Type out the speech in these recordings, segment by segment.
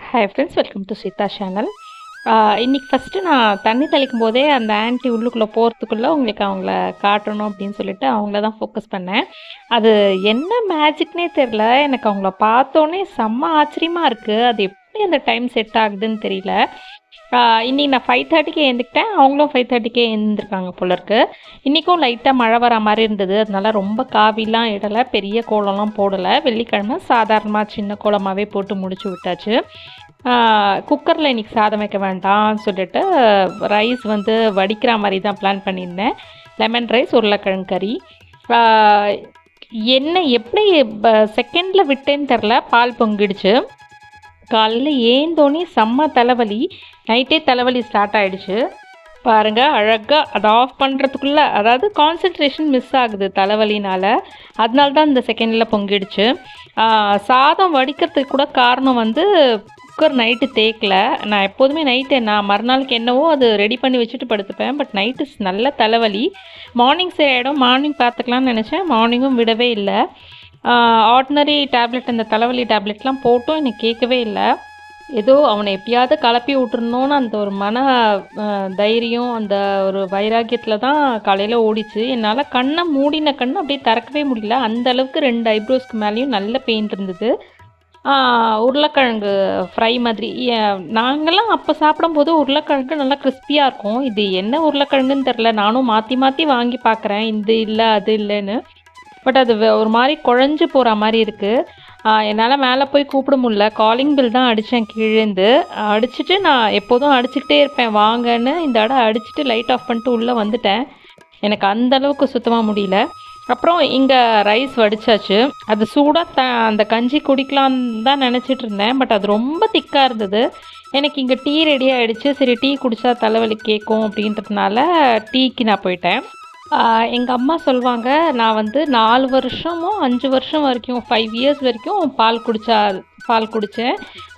hi friends welcome to Seetha channel இன்றைக்கி first நான் தண்ணி தெளிக்கும் போதே அந்த ஆன்ட்டி உள்ளுக்குள்ளே போகிறதுக்குள்ளே உங்களுக்கு அவங்கள காட்டணும் அப்படின்னு சொல்லிட்டு அவங்கள தான் ஃபோக்கஸ் பண்ணேன் அது என்ன மேஜிக்னே தெரில எனக்கு அவங்கள பார்த்தோன்னே செம்ம ஆச்சரியமாக இருக்குது அது எப்படி அந்த டைம் செட் ஆகுதுன்னு தெரியல இன்றைக்கி நான் ஃபைவ் தேர்ட்டிக்கு எழுந்துக்கிட்டேன் அவங்களும் ஃபைவ் தேர்ட்டிக்கே எழுந்திருக்காங்க போல இருக்கு இன்றைக்கும் லைட்டாக மழை வர மாதிரி இருந்தது அதனால ரொம்ப காவிலாம் இடலை பெரிய கோலம்லாம் போடலை வெள்ளிக்கிழமை சாதாரணமாக சின்ன கோலமாகவே போட்டு முடிச்சு விட்டாச்சு குக்கரில் இன்றைக்கி சாதம் வைக்க வேண்டாம்னு சொல்லிட்டு ரைஸ் வந்து வடிக்கிற மாதிரி தான் பிளான் பண்ணியிருந்தேன் லெமன் ரைஸ் உருளைக்கிழங்கு கறி ஆஹ் என்ன எப்படி செகண்டில் விட்டேன்னு தெரில பால் பொங்கிடுச்சு காலையில் ஏந்தோனே செம்ம தலைவலி நைட்டே தலைவலி ஸ்டார்ட் ஆயிடுச்சு பாருங்க அழகாக அதை ஆஃப் பண்ணுறதுக்குள்ளே அதாவது கான்சென்ட்ரேஷன் மிஸ் ஆகுது தலைவலினால அதனால தான் இந்த செகண்டில் பொங்கிடுச்சு ஆஹ் சாதம் வடிக்கிறதுக்கு கூட காரணம் வந்து குக்கர் நைட்டு தேக்கல நான் எப்போதுமே நைட்டு நான் மறுநாளுக்கு என்னவோ அது ரெடி பண்ணி வச்சுட்டு படுத்துப்பேன் பட் நைட்டு நல்ல தலைவலி மார்னிங் சரியாயிடும் மார்னிங் பார்த்துக்கலாம்னு நினச்சேன் மார்னிங்கும் விடவே இல்லை ஆர்டினரி டேப்லெட் இந்த தலைவலி டேப்லெட்லாம் போட்டும் எனக்கு கேட்கவே இல்லை ஏதோ அவனை எப்படியாவது கலப்பி விட்டுருணுன்னு அந்த ஒரு மன ஆஹ், தைரியம் அந்த ஒரு வைராக்கியத்தில் தான் காலையில் ஓடிச்சு என்னால் கண்ணை மூடின கண்ணை அப்படியே திறக்கவே முடியல அந்த அளவுக்கு ரெண்டு ஐப்ரோஸ்க்கு மேலேயும் நல்ல பெயின் இருந்தது ஆஹ், உருளைக்கிழங்கு ஃப்ரை மாதிரி ஏ- நாங்கெல்லாம் அப்போ சாப்பிடும்போது உருளைக்கிழங்கு நல்லா கிறிஸ்பியாக இருக்கும் இது என்ன உருளைக்கிழங்குன்னு தெரில நானும் மாற்றி மாற்றி வாங்கி பார்க்குறேன் இது இல்லை அது இல்லைன்னு பட் அது வே- ஒரு மாதிரி குழஞ்சு போகிற மாதிரி இருக்குது என்னால் மேலே போய் கூப்பிட முடியல காலிங் பில் தான் அடித்தேன் கீழேந்து அடிச்சுட்டு நான் எப்போதும் அடிச்சுக்கிட்டே இருப்பேன் வாங்கன்னு இந்த இடம் அடிச்சுட்டு லைட் ஆஃப் பண்ணிட்டு உள்ளே வந்துட்டேன் எனக்கு அந்த அளவுக்கு சுத்தமாக முடியல அப்புறம் இங்கே ரைஸ் வடிச்சாச்சு அது சூடாக த அந்த கஞ்சி குடிக்கலான்னு தான் நினச்சிட்டு இருந்தேன் பட் அது ரொம்ப திக்காக இருந்தது எனக்கு இங்கே டீ ரெடி ஆகிடுச்சு சரி டீ குடித்தா தலைவலி கேட்கும் அப்படின்றதுனால டீக்கு நான் போயிட்டேன் எங்கள் அம்மா சொல்லுவாங்க நான் வந்து நாலு வருஷமோ அஞ்சு வருஷம் வரைக்கும் ஃபைவ் இயர்ஸ் வரைக்கும் பால் குடிச்சா பால் குடித்தேன்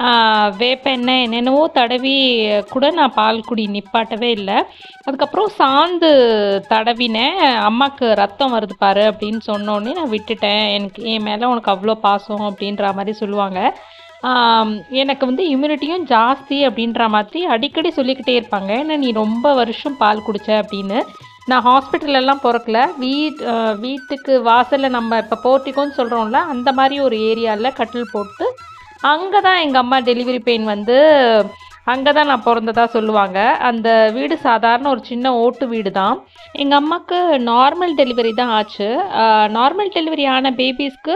வேப்ப எண்ணெய் என்னென்னவோ தடவி கூட நான் பால் குடி நிப்பாட்டவே இல்லை அதுக்கப்புறம் சாந்து தடவினேன் அம்மாவுக்கு ரத்தம் வருது பாரு அப்படின்னு சொன்னோடனே நான் விட்டுட்டேன் எனக்கு என் மேலே உனக்கு அவ்வளோ பாசம் அப்படின்ற மாதிரி சொல்லுவாங்க ஆம், எனக்கு வந்து இம்யூனிட்டியும் ஜாஸ்தி அப்படின்ற மாதிரி அடிக்கடி சொல்லிக்கிட்டே இருப்பாங்க ஏன்னா நீ ரொம்ப வருஷம் பால் குடிச்ச அப்படின்னு நான் ஹாஸ்பிட்டலெல்லாம் பிறக்கல வீட் அஹ், வீட்டுக்கு வாசலில் நம்ம இப்போ போர்ட்டிக்கோன்னு சொல்கிறோம்ல அந்த மாதிரி ஒரு ஏரியாவில் கட்டில் போட்டு அங்கே தான் எங்கள் அம்மா டெலிவரி பெயின் வந்து அங்கே தான் நான் பிறந்ததா சொல்லுவாங்க அந்த வீடு சாதாரண ஒரு சின்ன ஓட்டு வீடு தான் எங்கள் அம்மாவுக்கு நார்மல் டெலிவரி தான் ஆச்சு நார்மல் டெலிவரி ஆன பேபிஸ்க்கு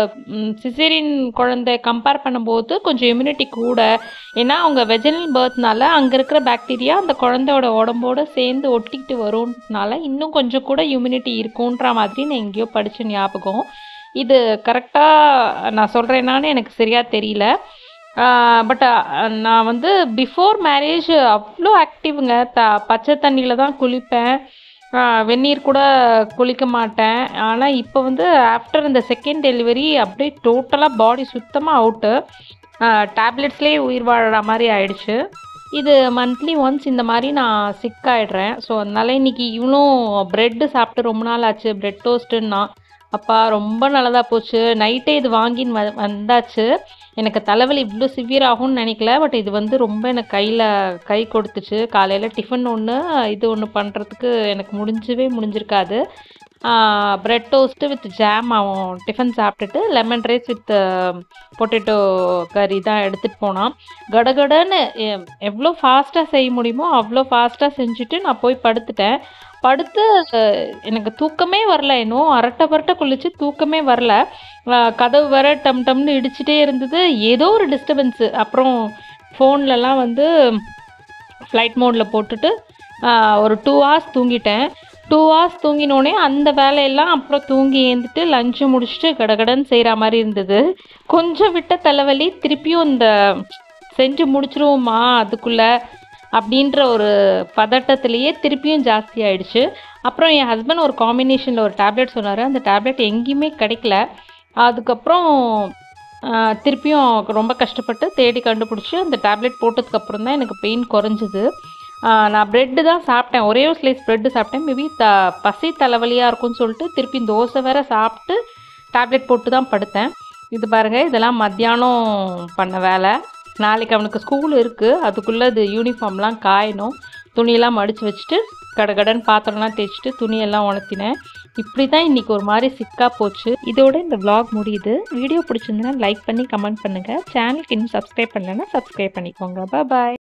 சிசேரியன் குழந்தை கம்பேர் பண்ணும்போது கொஞ்சம் இம்யூனிட்டி கூட ஏன்னா அவங்க வெஜினல் பர்த்னால அங்கே இருக்கிற பாக்டீரியா அந்த குழந்தையோட உடம்போட சேர்ந்து ஒட்டிக்கிட்டு வரும்னால இன்னும் கொஞ்சம் கூட இம்யூனிட்டி இருக்குன்ற மாதிரி நான் எங்கேயோ படித்த ஞாபகம் இது கரெக்டாக நான் சொல்கிறேன்னான்னு எனக்கு சரியாக தெரியல பட் நான் வந்து பிஃபோர் மேரேஜ் அவ்வளோ ஆக்டிவ்ங்க த பச்சை தண்ணியில் தான் குளிப்பேன் ஆஹ் வெந்நீர் கூட குளிக்க மாட்டேன் ஆனால் இப்போ வந்து ஆஃப்டர் இந்த செகண்ட் டெலிவரி அப்படியே டோட்டலாக பாடி சுத்தமாக அவுட்டு டேப்லெட்ஸ்லேயே உயிர் வாழற மாதிரி ஆயிடுச்சு இது மந்த்லி ஒன்ஸ் இந்த மாதிரி நான் சிக் ஆகிடுறேன் ஸோ அதனால இன்னைக்கு இவனும் ப்ரெட்டு சாப்பிட்டு ரொம்ப நாள் ஆச்சு ப்ரெட் டோஸ்ட்டுன்னா அப்பா ரொம்ப நல்லதாக போச்சு நைட்டே இது வாங்கின்னு வ வந்தாச்சு எனக்கு தலைவலி இவ்வளோ சிவியர் ஆகும்னு நினைக்கல பட் இது வந்து ரொம்ப எனக்கு கையில் கை கொடுத்துச்சு காலையில் டிஃபன் ஒன்று இது ஒன்று பண்ணுறதுக்கு எனக்கு முடிஞ்சவே முடிஞ்சிருக்காது ப்ரெட் டோஸ்ட்டு வித் ஜாம் அவன் டிஃபன் சாப்பிட்டுட்டு லெமன் ரைஸ் வித் பொட்டேட்டோ கறி தான் எடுத்துகிட்டு போனான் கடகடன்னு எ- எவ்வளோ ஃபாஸ்ட்டாக செய்ய முடியுமோ அவ்வளோ ஃபாஸ்ட்டாக செஞ்சுட்டு நான் போய் படுத்துட்டேன் படுத்து அஹ், எனக்கு தூக்கமே வரல இன்னும் அரட்டை பரட்டை குளிச்சு தூக்கமே வரல அஹ், கதவு வர டம் டம்னு இடிச்சிட்டே இருந்தது ஏதோ ஒரு டிஸ்டர்பன்ஸு அப்புறம் ஃபோன்லலாம் வந்து ஃப்ளைட் மோடில் போட்டுட்டு ஆஹ், ஒரு டூ ஹவர்ஸ் தூங்கிட்டேன் டூ ஹவர்ஸ் தூங்கினோடனே அந்த வேலையெல்லாம் அப்புறம் தூங்கி ஏந்துட்டு லஞ்சு முடிச்சுட்டு கடகடன்னு செய்கிற மாதிரி இருந்தது கொஞ்சம் விட்ட தலைவலி திருப்பியும் இந்த செஞ்சு முடிச்சிருவோமா அதுக்குள்ளே அப்படின்ற ஒரு பதட்டத்திலேயே திருப்பியும் ஜாஸ்தி ஆயிடுச்சு அப்புறம் என் ஹஸ்பண்ட் ஒரு காம்பினேஷனில் ஒரு டேப்லெட் சொன்னார் அந்த டேப்லெட் எங்கேயுமே கிடைக்கல அதுக்கப்புறம் ஆஹ், திருப்பியும் ரொம்ப கஷ்டப்பட்டு தேடி கண்டுபிடிச்சி அந்த டேப்லெட் போட்டதுக்கப்புறம் தான் எனக்கு பெயின் குறைஞ்சிது ஆஹ், நான் ப்ரெட்டு தான் சாப்பிட்டேன் ஒரே ஒரு ஸ்லைஸ் ப்ரெட்டு சாப்பிட்டேன் மேபி த பசி தலைவலியாக இருக்கும்னு சொல்லிட்டு திருப்பி தோசை வேற சாப்பிட்டு டேப்லெட் போட்டு தான் படுத்தேன் இது பாருங்கள் இதெல்லாம் மத்தியானம் பண்ண வேலை நாளைக்கு அவனுக்கு ஸ்கூல் இருக்குது அதுக்குள்ளே இது யூனிஃபார்ம்லாம் காயணும் துணியெல்லாம் மடித்து வச்சுட்டு கடகடன்னு பாத்திரம்லாம் தேய்ச்சிட்டு துணியெல்லாம் உணர்த்தினேன் இப்படி தான் இன்றைக்கி ஒரு மாதிரி சிக்காக போச்சு இதோட இந்த vlog முடியுது வீடியோ பிடிச்சிருந்தா லைக் பண்ணி கமெண்ட் பண்ணுங்கள் சேனலுக்கு இன்னும் சப்ஸ்கிரைப் பண்ணலைன்னா சப்ஸ்கிரைப் பண்ணிக்கோங்க பாய்